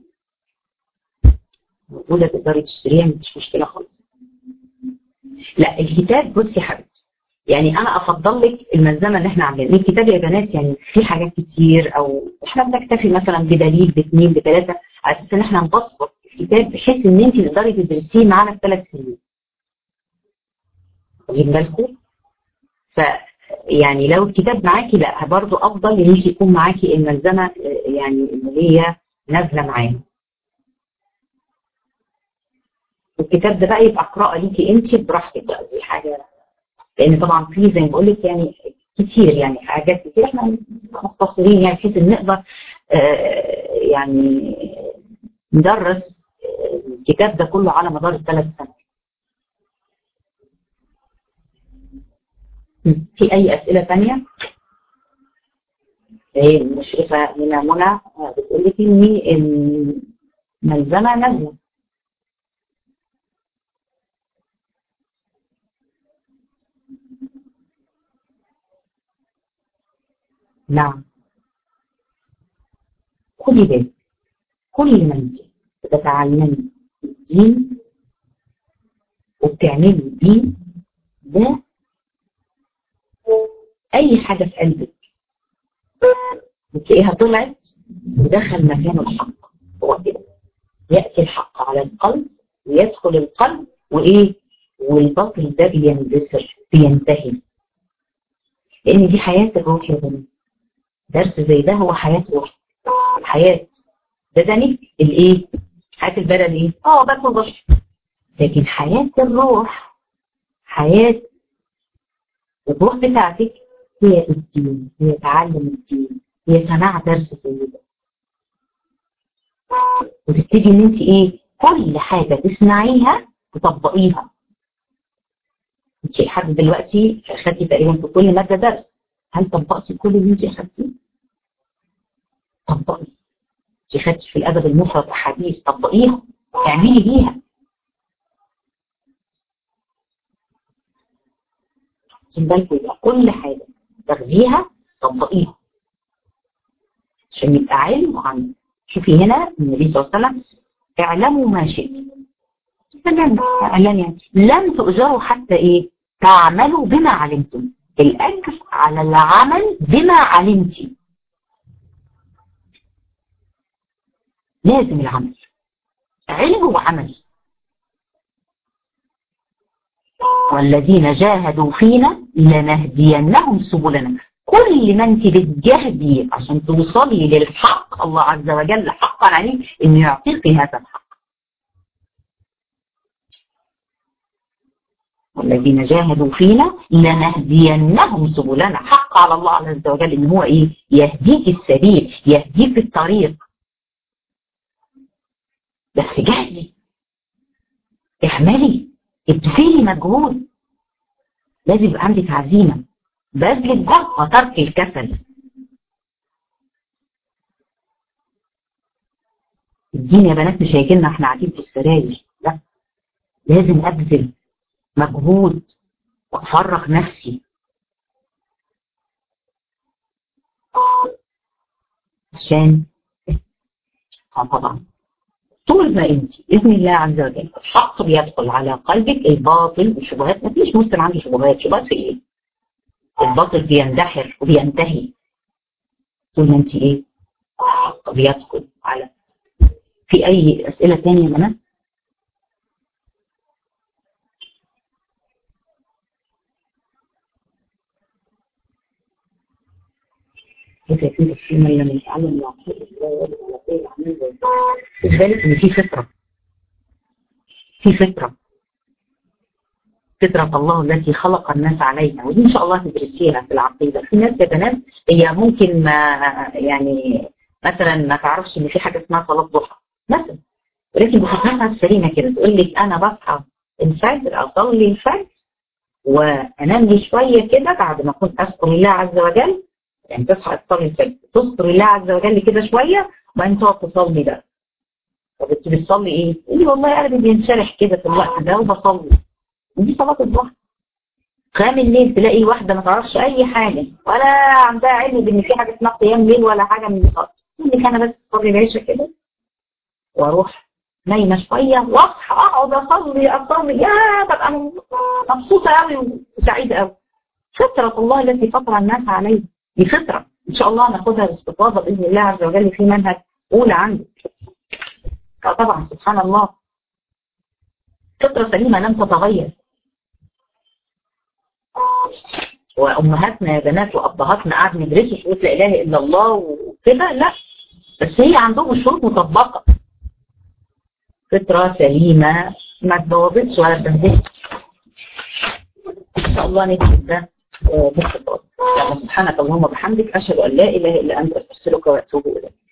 موجودة تقدري تشتريها مفيش مشكلة خالص لا الكتاب بصي يا حبيبتي يعني أنا أفضل لك الملزمة اللي احنا عاملينها الكتاب يا بنات يعني في حاجات كتير أو احنا بنكتفي مثلا بدليل باثنين بثلاثة على أساس إن احنا نبسط الكتاب بحيث ان انت تقدري تدرسيه معانا في ثلاث سنين واخدين بالكم ف يعني لو الكتاب معاكي لا برضه افضل ان انت يكون معاكي الملزمه يعني اللي هي نازله معانا الكتاب ده بقى يبقى قراءه ليكي انت براحتك بقى دي حاجه لان طبعا في زي ما بقول لك يعني كتير يعني حاجات كتير احنا مختصرين يعني بحيث ان نقدر آه يعني ندرس الكتاب ده كله على مدار الثلاث سنوات في أي أسئلة ثانية؟ المشرفة هنا منى بتقول لك إن الملزمة نازلة نعم خدي بالك كل ما انت بتتعلمي الدين وبتعملي الدين ده اي حاجة في قلبك بتلاقيها طلعت ودخل مكان الحق هو كده يأتي الحق على القلب ويدخل القلب وايه والباطل ده بيندثر بينتهي لان دي حياة الروح يا بني درس زي ده هو حياة روح الحياة بدنك الايه حياة البدن ايه اه باكل بشر لكن حياة الروح حياة الروح بتاعتك هي الدين هي تعلم الدين هي سماع درس زي ده وتبتدي ان انت ايه كل حاجة تسمعيها تطبقيها انت لحد دلوقتي اخدتي تقريبا في كل مادة درس هل طبقتي كل اللي انت اخدتيه؟ طبقي انت خدتي في الادب المفرد احاديث طبقيها اعملي بيها بالكم يبقى كل حاجة تاخديها طبقيها عشان يبقى علم وعمل شوفي هنا النبي صلى الله عليه وسلم اعلموا ما شئت اعلم يعني لن تؤجروا حتى ايه تعملوا بما علمتم الاجر على العمل بما علمتي لازم العمل علم وعمل والذين جاهدوا فينا لنهدينهم سبلنا كل ما انت بتجاهدي عشان توصلي للحق الله عز وجل حقا عليه انه يعطيك هذا الحق والذين جاهدوا فينا لنهدينهم سبلنا حق على الله عز وجل ان هو ايه يهديك السبيل يهديك الطريق بس جهدي اعملي ابذلي مجهود لازم يبقى عندك عزيمه بذل الجهد وترك الكسل الدين يا بنات مش هيجي لنا احنا قاعدين في السراير لا لازم ابذل مجهود وافرغ نفسي عشان اه طبعا طول ما انت باذن الله عز وجل الحق بيدخل على قلبك الباطل والشبهات ما فيش مسلم عنده شبهات شبهات في ايه؟ الباطل بيندحر وبينتهي طول ما انت ايه؟ الحق بيدخل على في اي اسئله ثانيه يا منى؟ كيف يكون تفسير من لم يتعلم العقيدة خد بالك ان في فطرة في فطرة فطرة الله التي خلق الناس عليها ودي ان شاء الله تدرسيها في العقيدة في ناس يا بنات هي ممكن ما يعني مثلا ما تعرفش ان في حاجة اسمها صلاة ضحى مثلا ولكن بفطرتها السليمة كده تقول لك انا بصحى الفجر اصلي الفجر وانام لي شوية كده بعد ما كنت اذكر الله عز وجل يعني تصحى تصلي الفجر تذكر الله عز وجل كده شويه وبعدين تقعد تصلي بقى طب انت بتصلي ايه؟ تقولي والله قلبي بينشرح كده في الوقت ده وبصلي دي صلاه الضحى قيام الليل تلاقي واحده ما تعرفش اي حاجه ولا عندها علم بان في حاجه اسمها قيام ليل ولا حاجه من دي خالص تقول لك انا بس اصلي العشاء كده واروح نايمه شويه واصحى اقعد اصلي اصلي يا ببقى مبسوطه قوي وسعيده قوي فطره الله التي فطر الناس عليها دي فطرة إن شاء الله ناخدها باستفاضة بإذن الله عز وجل في منهج أولى عندك طبعا سبحان الله فطرة سليمة لم تتغير وأمهاتنا يا بنات وأبهاتنا قعدوا يدرسوا شروط لا إله إلا الله وكده لا بس هي عندهم الشروط مطبقة فطرة سليمة ما تبوظتش ولا تبهدلت إن شاء الله نكتب ده باستفاضة سبحانك اللهم وبحمدك أشهد أن لا إله إلا أنت أستغفرك وأتوب إليك